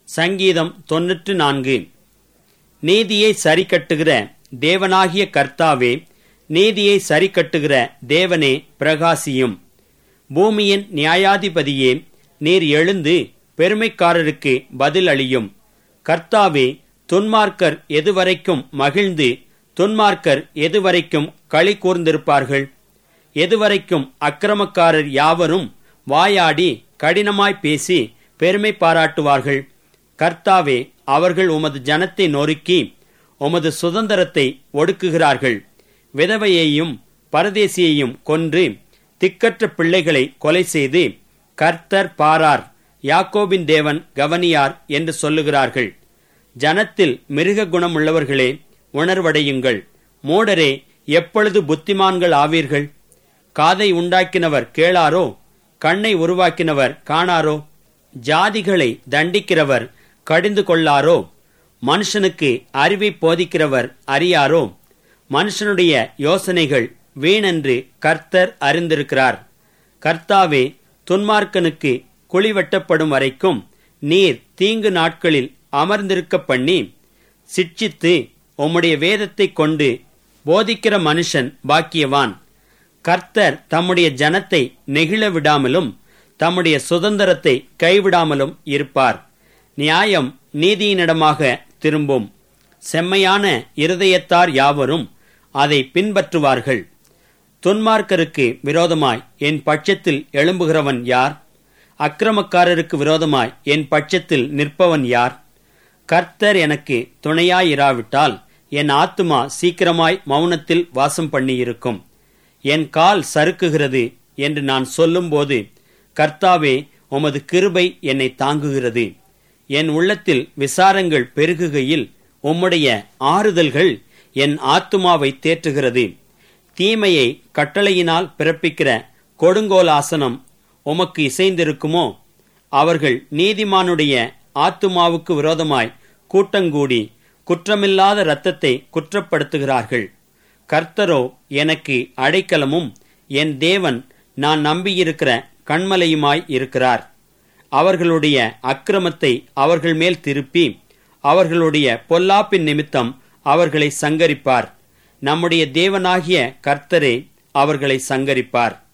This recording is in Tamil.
சங்கீதம் தொன்னூற்று நான்கு நீதியை சரிக்கட்டுகிற தேவனாகிய கர்த்தாவே நீதியை சரிக்கட்டுகிற தேவனே பிரகாசியும் பூமியின் நியாயாதிபதியே நீர் எழுந்து பெருமைக்காரருக்கு பதில் அளியும் கர்த்தாவே துன்மார்க்கர் எதுவரைக்கும் மகிழ்ந்து துன்மார்க்கர் எதுவரைக்கும் களி கூர்ந்திருப்பார்கள் எதுவரைக்கும் அக்கிரமக்காரர் யாவரும் வாயாடி கடினமாய் பேசி பெருமை பாராட்டுவார்கள் கர்த்தாவே அவர்கள் உமது ஜனத்தை நொறுக்கி உமது சுதந்திரத்தை ஒடுக்குகிறார்கள் விதவையையும் பரதேசியையும் கொன்று திக்கற்ற பிள்ளைகளை கொலை செய்து கர்த்தர் பாரார் யாக்கோபின் தேவன் கவனியார் என்று சொல்லுகிறார்கள் ஜனத்தில் மிருக குணமுள்ளவர்களே உணர்வடையுங்கள் மூடரே எப்பொழுது புத்திமான்கள் ஆவீர்கள் காதை உண்டாக்கினவர் கேளாரோ கண்ணை உருவாக்கினவர் காணாரோ ஜாதிகளை தண்டிக்கிறவர் கடிந்து கொள்ளாரோ மனுஷனுக்கு அறிவை போதிக்கிறவர் அறியாரோ மனுஷனுடைய யோசனைகள் வீணென்று கர்த்தர் அறிந்திருக்கிறார் கர்த்தாவே துன்மார்க்கனுக்கு குழி வெட்டப்படும் வரைக்கும் நீர் தீங்கு நாட்களில் அமர்ந்திருக்க பண்ணி சிட்சித்து உம்முடைய வேதத்தை கொண்டு போதிக்கிற மனுஷன் பாக்கியவான் கர்த்தர் தம்முடைய ஜனத்தை நெகிழ விடாமலும் தம்முடைய சுதந்திரத்தை கைவிடாமலும் இருப்பார் நியாயம் நீதியினிடமாக திரும்பும் செம்மையான இருதயத்தார் யாவரும் அதை பின்பற்றுவார்கள் துன்மார்க்கருக்கு விரோதமாய் என் பட்சத்தில் எழும்புகிறவன் யார் அக்கிரமக்காரருக்கு விரோதமாய் என் பட்சத்தில் நிற்பவன் யார் கர்த்தர் எனக்கு துணையாயிராவிட்டால் என் ஆத்துமா சீக்கிரமாய் மௌனத்தில் வாசம் பண்ணியிருக்கும் என் கால் சறுக்குகிறது என்று நான் சொல்லும்போது கர்த்தாவே உமது கிருபை என்னை தாங்குகிறது என் உள்ளத்தில் விசாரங்கள் பெருகுகையில் உம்முடைய ஆறுதல்கள் என் ஆத்துமாவை தேற்றுகிறது தீமையை கட்டளையினால் பிறப்பிக்கிற கொடுங்கோல் ஆசனம் உமக்கு இசைந்திருக்குமோ அவர்கள் நீதிமானுடைய ஆத்துமாவுக்கு விரோதமாய் கூட்டங்கூடி குற்றமில்லாத இரத்தத்தை குற்றப்படுத்துகிறார்கள் கர்த்தரோ எனக்கு அடைக்கலமும் என் தேவன் நான் நம்பியிருக்கிற கண்மலையுமாய் இருக்கிறார் அவர்களுடைய அக்கிரமத்தை அவர்கள் மேல் திருப்பி அவர்களுடைய பொல்லாப்பின் நிமித்தம் அவர்களை சங்கரிப்பார் நம்முடைய தேவனாகிய கர்த்தரே அவர்களை சங்கரிப்பார்